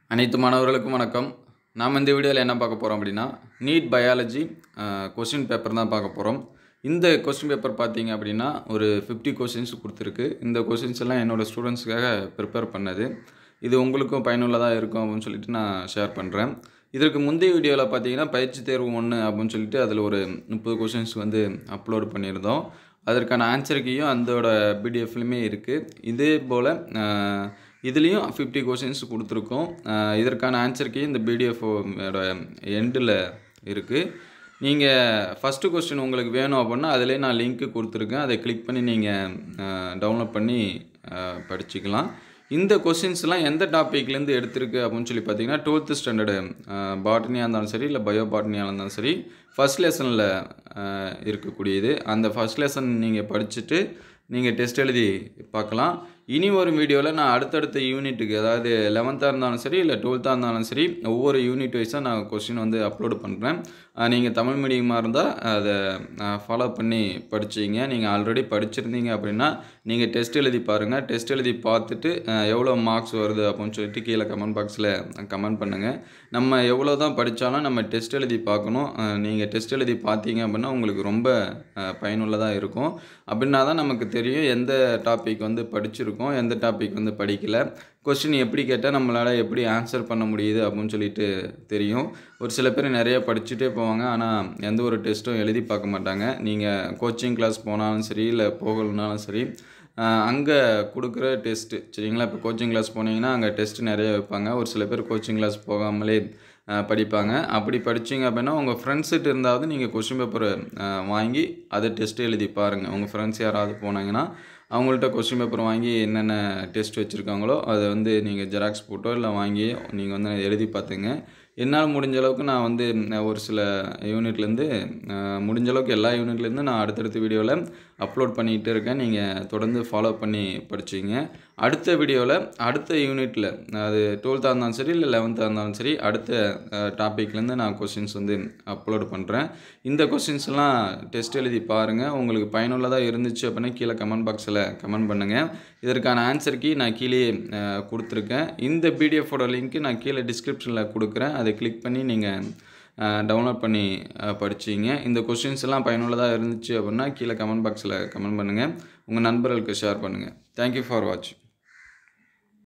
அனைத்து மாணவர்களுக்கும் வணக்கம் நாம் இந்த வீடியோவில் என்ன பார்க்க போகிறோம் அப்படின்னா நீட் பயாலஜி கொஸ்டின் பேப்பர் தான் பார்க்க போகிறோம் இந்த கொஸ்டின் பேப்பர் பார்த்தீங்க அப்படின்னா ஒரு ஃபிஃப்டி கொஸ்டின்ஸ் கொடுத்துருக்கு இந்த கொஸ்டின்ஸ் எல்லாம் என்னோடய ஸ்டூடெண்ட்ஸுக்காக ப்ரிப்பேர் பண்ணது இது உங்களுக்கும் பயனுள்ளதாக இருக்கும் அப்படின்னு சொல்லிட்டு நான் ஷேர் பண்ணுறேன் இதற்கு முந்தைய வீடியோவில் பார்த்தீங்கன்னா பயிற்சி தேர்வு ஒன்று அப்படின்னு சொல்லிட்டு அதில் ஒரு முப்பது கொஷின்ஸ் வந்து அப்லோட் பண்ணியிருந்தோம் அதற்கான ஆன்சர் கீயும் அதோட பிடிஎஃப்லையுமே இருக்குது இதே போல் இதுலேயும் ஃபிஃப்டி கொஷின்ஸ் கொடுத்துருக்கோம் அஹ் இதற்கான ஆன்சர் கீ இந்த பிடிஎஃபோட எண்டில் இருக்குது நீங்கள் ஃபஸ்ட்டு கொஸ்டின் உங்களுக்கு வேணும் அப்படின்னா அதிலே நான் லிங்க்கு கொடுத்துருக்கேன் அதை கிளிக் பண்ணி நீங்கள் டவுன்லோட் பண்ணி அஹ், படிச்சுக்கலாம் இந்த கொஸ்டின்ஸ்லாம் எந்த டாப்பிக்லேருந்து எடுத்திருக்கு அப்படின்னு சொல்லி பார்த்தீங்கன்னா டுவெல்த்து ஸ்டாண்டர்டு பாட்டனியாக இருந்தாலும் சரி இல்லை பயோ பாட்டனியாக இருந்தாலும் சரி ஃபஸ்ட் லெசனில் இருக்கக்கூடியது அந்த ஃபஸ்ட் லெசன் நீங்கள் படிச்சுட்டு நீங்கள் டெஸ்ட் எழுதி பார்க்கலாம் இனி வரும் வீடியோவில் நான் அடுத்தடுத்த யூனிட்டுக்கு அதாவது லெவன்த்தாக இருந்தாலும் சரி இல்லை டுவெல்த்தாக இருந்தாலும் சரி ஒவ்வொரு யூனிட் வைஸாக நான் கொஸ்டின் வந்து அப்லோடு பண்ணுறேன் நீங்கள் தமிழ் மீடியமாக இருந்தால் அதை ஃபாலோ பண்ணி படிச்சிங்க நீங்கள் ஆல்ரெடி படிச்சிருந்தீங்க அப்படின்னா நீங்கள் டெஸ்ட் எழுதி பாருங்கள் டெஸ்ட் எழுதி பார்த்துட்டு அஹ், எவ்வளோ மார்க்ஸ் வருது அப்படின்னு சொல்லிட்டு கீழே கமெண்ட் பாக்ஸில் கமெண்ட் பண்ணுங்கள் நம்ம எவ்வளோ தான் படித்தாலும் நம்ம டெஸ்ட் எழுதி பார்க்கணும் நீங்கள் டெஸ்ட் எழுதி பார்த்தீங்க அப்படின்னா உங்களுக்கு ரொம்ப பயனுள்ளதாக இருக்கும் அப்படின்னா தான் நமக்கு தெரியும் எந்த டாபிக் வந்து படிச்சிருக்கோம் எந்த டாபிக் வந்து படிக்கல கொஸ்டின் எப்படி கேட்டால் நம்மளால் எப்படி ஆன்சர் பண்ண முடியுது அப்படின்னு சொல்லிட்டு தெரியும் ஒரு சில பேர் நிறைய படிச்சுட்டே போவாங்க ஆனால் எந்த ஒரு டெஸ்ட்டும் எழுதி பார்க்க மாட்டாங்க நீங்கள் கோச்சிங் கிளாஸ் போனாலும் சரி இல்லை போகலனாலும் சரி அங்கே கொடுக்குற டெஸ்ட்டு சரிங்களா இப்போ கோச்சிங் கிளாஸ் போனீங்கன்னா அங்கே டெஸ்ட் நிறைய வைப்பாங்க ஒரு சில பேர் கோச்சிங் கிளாஸ் போகாமலே அஹ், படிப்பாங்க அப்படி படிச்சீங்க அப்படின்னா உங்கள் ஃப்ரெண்ட்ஸுட்டு இருந்தாவது நீங்கள் கொஸ்டின் பேப்பர் வாங்கி அதை டெஸ்ட் எழுதி பாருங்கள் உங்கள் ஃப்ரெண்ட்ஸ் யாராவது போனாங்கன்னா அவங்கள்ட்ட கொஸ்டின் பேப்பர் வாங்கி என்னென்ன டெஸ்ட் வச்சுருக்காங்களோ அதை வந்து நீங்கள் ஜெராக்ஸ் போட்டோ இல்லை வாங்கி நீங்கள் வந்து எழுதி பார்த்துங்க என்னால் முடிஞ்ச அளவுக்கு நான் வந்து அஹ், ஒரு சில யூனிட்லேருந்து முடிஞ்ச அளவுக்கு எல்லா யூனிட்லேருந்து நான் அடுத்தடுத்த வீடியோவில் அப்லோட் பண்ணிகிட்டே இருக்கேன் நீங்கள் தொடர்ந்து ஃபாலோ பண்ணி படிச்சிங்க அடுத்த வீடியோவில் அடுத்த யூனிட்டில் அது டுவெல்த்தாக இருந்தாலும் சரி இல்லை லெவன்த்தாக இருந்தாலும் சரி அடுத்த டாப்பிக்லேருந்து நான் கொஸ்டின்ஸ் வந்து அப்லோட் பண்ணுறேன் இந்த கொஸ்டின்ஸ்லாம் டெஸ்ட் எழுதி பாருங்கள் உங்களுக்கு பயனுள்ளதாக இருந்துச்சு அப்படின்னா கீழே கமெண்ட் பாக்ஸில் கமெண்ட் பண்ணுங்கள் இதற்கான ஆன்சர் கீ நான் கீழே அஹ், கொடுத்துருக்கேன் இந்த பிடிஎஃபோட லிங்க்கு நான் கீழே டிஸ்கிரிப்ஷனில் கொடுக்குறேன் அதை கிளிக் பண்ணி நீங்கள் டவுன்லோட் பண்ணி அஹ், படிச்சிங்க இந்த கொஸ்டின்ஸ் எல்லாம் பயனுள்ளதாக இருந்துச்சு அப்படின்னா கீழே கமெண்ட் பாக்ஸில் கமெண்ட் பண்ணுங்கள் உங்கள் நண்பர்களுக்கு ஷேர் பண்ணுங்கள் தேங்க்யூ ஃபார் வாட்சிங்